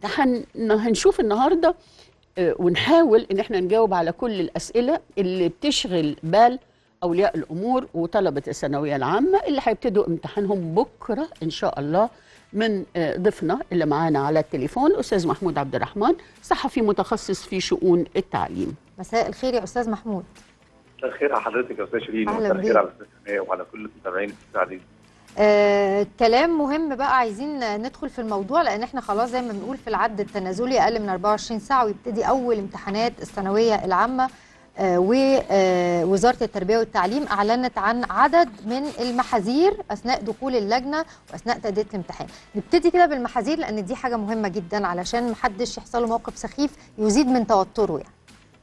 هن... هنشوف النهارده آه، ونحاول ان احنا نجاوب على كل الاسئله اللي بتشغل بال اولياء الامور وطلبه الثانويه العامه اللي هيبتدوا امتحانهم بكره ان شاء الله من آه، ضيفنا اللي معانا على التليفون الاستاذ محمود عبد الرحمن صحفي متخصص في شؤون التعليم مساء الخير يا استاذ محمود مساء الخير على حضرتك يا استاذ شيرين أهلا ومساء بيك. الخير على الاستاذ سماء وعلى كل المتابعين السعيدين آه كلام مهم بقى عايزين ندخل في الموضوع لان احنا خلاص زي ما بنقول في العد التنازلي اقل من 24 ساعه ويبتدي اول امتحانات الثانويه العامه آه ووزاره التربيه والتعليم اعلنت عن عدد من المحاذير اثناء دخول اللجنه واثناء تاديه الامتحان نبتدي كده بالمحاذير لان دي حاجه مهمه جدا علشان محدش يحصل له موقف سخيف يزيد من توتره يعني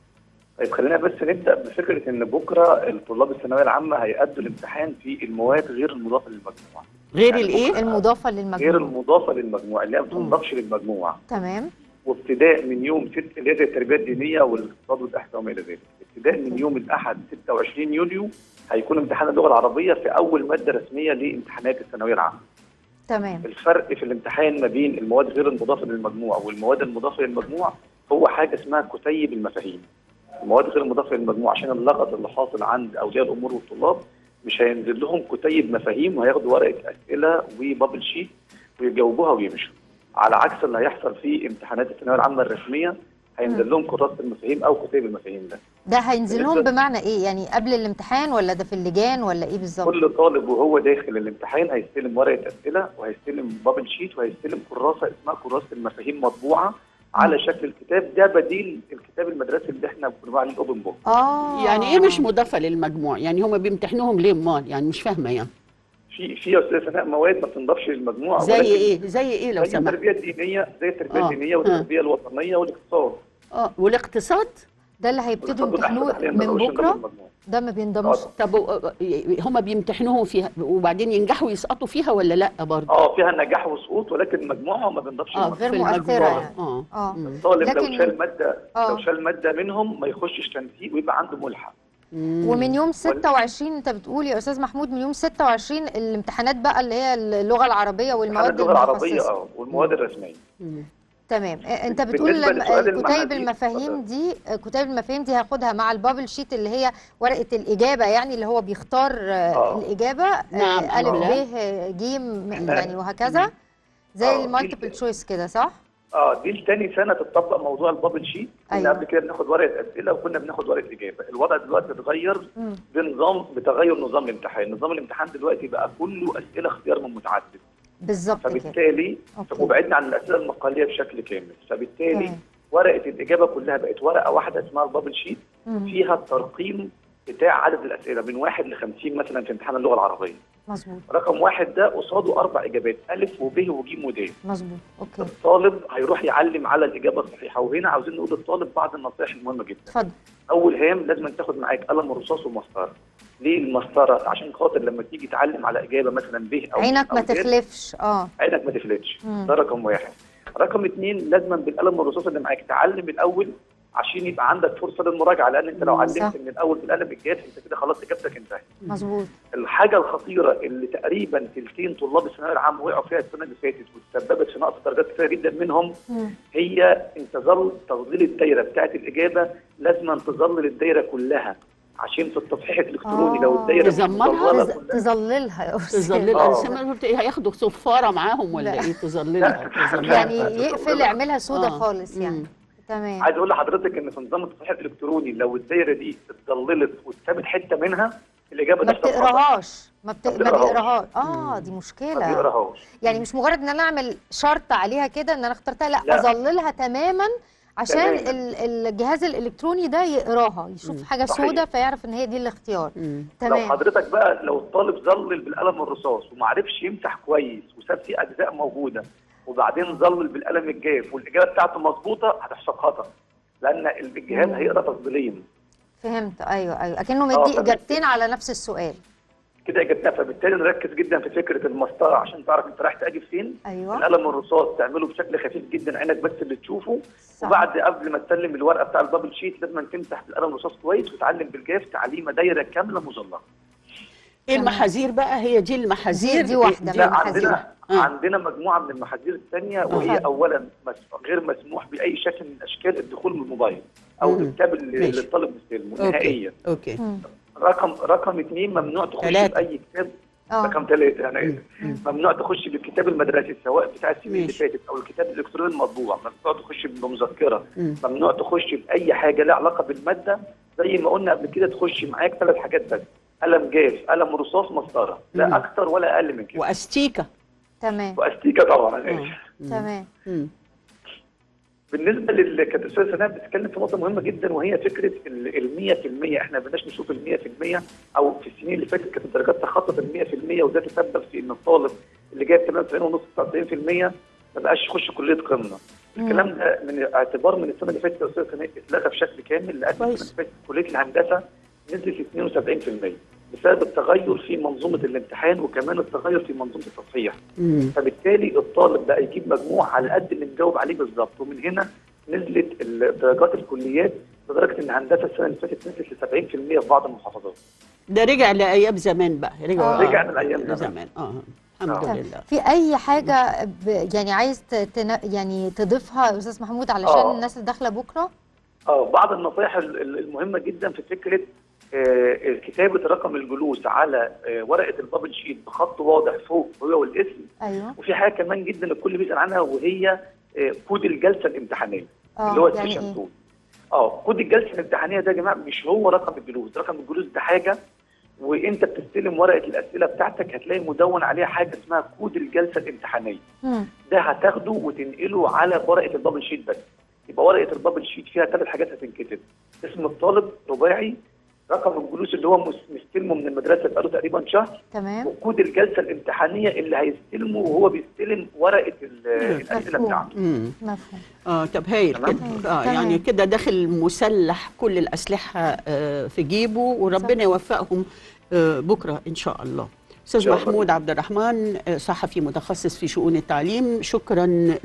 طيب خلينا بس نبدا بفكره ان بكره الطلاب الثانويه العامه هيأدوا الامتحان في المواد غير المضافه للمجموع غير يعني الايه بكرة المضافه غير للمجموع المضافه للمجموع اللي هي ما بتنضافش للمجموع تمام وابتداء من يوم 6 اللي هي زي التربيه الدينيه والاقتصاد والاحصاء وما الى ذلك ابتداء من يوم الاحد 26 يوليو هيكون امتحان اللغه العربيه في اول ماده رسميه لامتحانات الثانويه العامه تمام الفرق في الامتحان ما بين المواد غير المضافه للمجموع والمواد المضافه للمجموع هو حاجه اسمها كتيب المفاهيم. المواد غير المضافه للمجموع عشان اللغط اللي حاصل عند اولياء الامور والطلاب مش هينزل لهم كتيب مفاهيم وهياخدوا ورقه اسئله وبابل شيت ويجاوبوها ويمشوا. على عكس اللي هيحصل في امتحانات الثانويه العامه الرسميه هينزل لهم كراسه المفاهيم او كتيب المفاهيم ده. ده هينزل لهم بالنسبة- بمعنى ايه يعني قبل الامتحان ولا ده في اللجان ولا ايه بالظبط كل طالب وهو داخل الامتحان هيستلم ورقه اسئله وهيستلم بابل شيت وهيستلم كراسه اسمها كراسه المفاهيم مطبوعه على شكل الكتاب ده بديل الكتاب المدرسي اللي احنا بنقول عليه الاوبن بوك اه يعني ايه مش مضافه للمجموع يعني هم بيمتحنوهم ليه امال يعني مش فاهمه يعني في في يا استاذ سناء مواد ما بتنضافش للمجموع زي ولكن ايه زي ايه لو زي سمحت التربيه الدينيه زي التربيه آه، الدينيه آه. والتربيه الوطنيه والاقتصاد اه والاقتصاد ده اللي هيبتدوا والاقتصاد يمتحنوه والأحصاء من حالياً ما بقوش بكره ينضافوا للمجموع. ده ما بينضمش آه. طب هم بيمتحنوهم فيها وبعدين ينجحوا يسقطوا فيها ولا لا برضه اه فيها نجاح وسقوط ولكن مجموعها ما بينضافش اه للمجموع. غير في مؤثرة المجموع. يعني. اه اه مم. الطالب لو لكن- شال ماده آه. لو شال ماده منهم ما يخشش تنسيق ويبقى عنده ملحق مم. ومن يوم 26 انت بتقول يا استاذ محمود من يوم 26 الامتحانات بقى اللي هي اللغه العربيه امتحان والمواد اللغه العربيه المتخصصه اه والمواد الرسميه مم. تمام آه، انت بتقول بالنسبة لما لسؤال كتيب المحاذير، المفاهيم اتفضل. دي آه، كتيب المفاهيم دي هاخدها مع البابل شيت اللي هي ورقه الاجابه يعني اللي هو بيختار آه، آه. الاجابه آه، نعم، الف آه. ب آه، ج إحنا- يعني وهكذا زي آه، المالتيبل دي- تشويس كده صح؟ اه دي تاني سنه تطبق موضوع البابل شيت كنا أيوة. قبل كده بناخد ورقه اسئله وكنا بناخد ورقه اجابه الوضع دلوقتي اتغير مم. بنظام بتغير نظام الامتحان نظام الامتحان دلوقتي بقى كله اسئله اختيار من متعدد بالظبط كده فبالتالي أوكي. وبعدنا عن الاسئله المقاليه بشكل كامل فبالتالي تمام. ورقه الاجابه كلها بقت ورقه واحده اسمها البابل شيت مم. فيها الترقيم بتاع عدد الاسئله من واحد ل 50 مثلا في امتحان اللغه العربيه مظبوط رقم واحد ده قصاده اربع اجابات الف وب وج ود مظبوط اوكي الطالب هيروح يعلم على الاجابه الصحيحه وهنا عاوزين نقول للطالب بعض النصائح المهمه جدا اتفضل اول هام لازم تاخد معاك قلم الرصاص ومسطره ليه المسطره عشان خاطر لما تيجي تعلم على اجابه مثلا ب او عينك أو ما ج، تخلفش اه عينك ما تفلتش مم. ده رقم واحد رقم اثنين لازم بالقلم الرصاص اللي معاك تعلم الاول عشان يبقى عندك فرصه للمراجعه لان انت لو مم، علمت صح. من الاول بالقلم الجاف انت كده خلاص اجابتك انتهت مظبوط الحاجه الخطيره اللي تقريبا ثلثين طلاب الثانويه العامه وقعوا فيها السنه اللي فاتت وتسببت في نقص درجات كثيره جدا منهم مم. هي ان تظل تظليل الدايره بتاعت الاجابه لازم أن تظلل الدايره كلها عشان في التصحيح الالكتروني آه. تزمرها لو الدايره تزمرها؟ مظللة تز- كلها- تظللها يا استاذ تظلل آه. انا سمعت قلت ايه هياخدوا صفاره معاهم ولا لا. ايه تظللها تظللها يعني يقفل يعملها سودة آه. خالص يعني مم. تمام عايز اقول لحضرتك ان في نظام التصحيح الالكتروني لو الدايره دي اتضللت واتثبت حته منها الاجابه ما تحصل خطأ. بتقراهاش ما, بت... ما ما بتقراهاش. بيقراهاش اه مم. دي ما مشكله بيقراهاش يعني مش مجرد ان انا اعمل شرط عليها كده ان انا اخترتها لا, لا. اظللها تماما عشان تماماً. ال- الجهاز الالكتروني ده يقراها يشوف مم. حاجه صحيح. سودة فيعرف ان هي دي الاختيار مم. لو تمام حضرتك بقى لو الطالب ظلل بالقلم الرصاص وما عرفش يمسح كويس وساب فيه اجزاء موجوده وبعدين ظلل بالقلم الجاف والاجابه بتاعته مظبوطه هتحصل خطا لان الجهاز مم. هيقرا تفضيلين فهمت ايوه ايوه اكنه آه، مدي فبالتالي- اجابتين على نفس السؤال كده اجابتها فبالتالي نركز جدا في فكره المسطره عشان تعرف انت رايح تأجي فين ايوه القلم الرصاص تعمله بشكل خفيف جدا عينك بس اللي تشوفه صح. وبعد قبل ما تسلم الورقه بتاع البابل شيت لازم تمسح بالقلم الرصاص كويس وتعلم بالجاف تعليمه دايره كامله مظلله ايه تمام. المحاذير بقى هي دي المحاذير دي- دي واحدة. دي لا المحاذير. عندنا آه. عندنا مجموعه من المحاذير الثانيه وهي اتفضل. اولا مس- غير مسموح باي شكل من اشكال الدخول من الموبايل او مم. الكتاب اللي ماشي. اللي الطالب بيستلمه اوكي نهائيا اوكي مم. رقم رقم اثنين ممنوع تخش ثلاثة. باي كتاب اه رقم ثلاثه يعني مم. مم. ممنوع تخش بالكتاب المدرسي سواء بتاع السنين اللي ماشي. فاتت او الكتاب الالكتروني المطبوع ممنوع تخش بمذكره مم. ممنوع تخش باي حاجه لها علاقه بالماده زي ما قلنا قبل كده تخش معاك ثلاث حاجات بس قلم جاف قلم رصاص مسطره مم. لا اكتر ولا اقل من كده واستيكه تمام واستيكه طبعا أنا آه. آسف. مم. تمام مم. بالنسبه لل كانت الاستاذه سناء بتتكلم في نقطه مهمه جدا وهي فكره ال 100% احنا ما بدناش نشوف ال 100% او في السنين اللي فاتت كانت الدرجات تخطط ال 100% وده تسبب في ان الطالب اللي جايب 98.5 99% ما بقاش يخش كليه قمه. الكلام ده من اعتبار من السنه اللي فاتت يا استاذ سناء اتلغى بشكل كامل لان السنه كويس. اللي فاتت كليه الهندسه نزلت 72% بسبب التغير في منظومه الامتحان وكمان التغير في منظومه التصحيح. فبالتالي فبالتالي الطالب بقى يجيب مجموع على قد اللي مجاوب عليه بالظبط ومن هنا نزلت ال- درجات الكليات لدرجه ان هندسه السنه اللي فاتت نزلت ل 70% في بعض المحافظات. ده رجع لايام زمان بقى رجع آه. رجع لأيام زمان. زمان اه الحمد آه. لله في اي حاجه ب... يعني عايز ت... تن... يعني تضيفها يا استاذ محمود علشان آه. الناس اللي داخله بكره اه بعض النصائح ال- ال- المهمه جدا في فكره آه، كتابه رقم الجلوس على آه، ورقه البابل شيت بخط واضح فوق هو والاسم ايوه وفي حاجه كمان جدا الكل بيسال عنها وهي آه، كود الجلسه الامتحانيه اه اللي هو يعني السيشن ايه كود اه كود الجلسه الامتحانيه ده يا جماعه مش هو رقم الجلوس رقم الجلوس ده حاجه وانت بتستلم ورقه الاسئله بتاعتك هتلاقي مدون عليها حاجه اسمها كود الجلسه الامتحانيه مم. ده هتاخده وتنقله على ورقه البابل شيت بس يبقى ورقه البابل شيت فيها ثلاث حاجات هتنكتب اسم الطالب رباعي رقم الجلوس اللي هو مس- مستلمه من المدرسه بقاله تقريبا شهر تمام وكود الجلسه الامتحانيه اللي هيستلمه وهو بيستلم ورقه ال- الاسئله مفهوم. بتاعته مم. مفهوم اه طب هايل تمام. كده اه تمام. يعني كده داخل مسلح كل الاسلحه آه في جيبه وربنا صح. يوفقهم آه بكره ان شاء الله استاذ إن شاء الله. محمود عبد الرحمن آه، صحفي متخصص في شؤون التعليم شكرا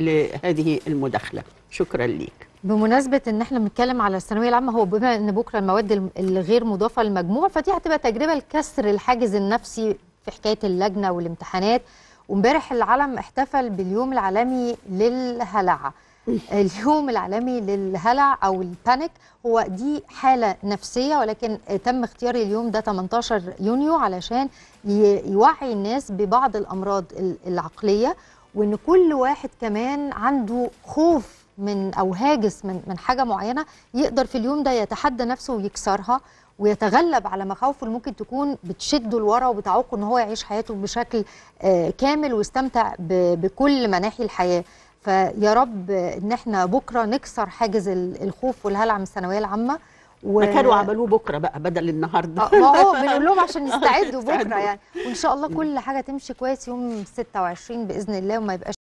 لهذه المداخله شكرا ليك بمناسبة ان احنا بنتكلم على الثانوية العامة هو بما ان بكرة المواد الم- الغير مضافة للمجموع فدي هتبقى تجربة لكسر الحاجز النفسي في حكاية اللجنة والامتحانات وامبارح العالم احتفل باليوم العالمي للهلع اليوم العالمي للهلع او البانيك هو دي حالة نفسية ولكن تم اختيار اليوم ده 18 يونيو علشان ي- يوعي الناس ببعض الامراض ال- العقلية وان كل واحد كمان عنده خوف من او هاجس من من حاجه معينه يقدر في اليوم ده يتحدى نفسه ويكسرها ويتغلب على مخاوفه اللي ممكن تكون بتشده لورا وبتعوقه ان هو يعيش حياته بشكل آه، كامل ويستمتع ب- بكل مناحي الحياه فيا رب آه، ان احنا بكره نكسر حاجز ال- الخوف والهلع من الثانويه العامه و... ما كانوا عملوه بكره بقى بدل النهارده آه، ما هو بنقول لهم عشان يستعدوا يستعدوا. بكره يعني وان شاء الله كل حاجه تمشي كويس يوم 26 باذن الله وما يبقاش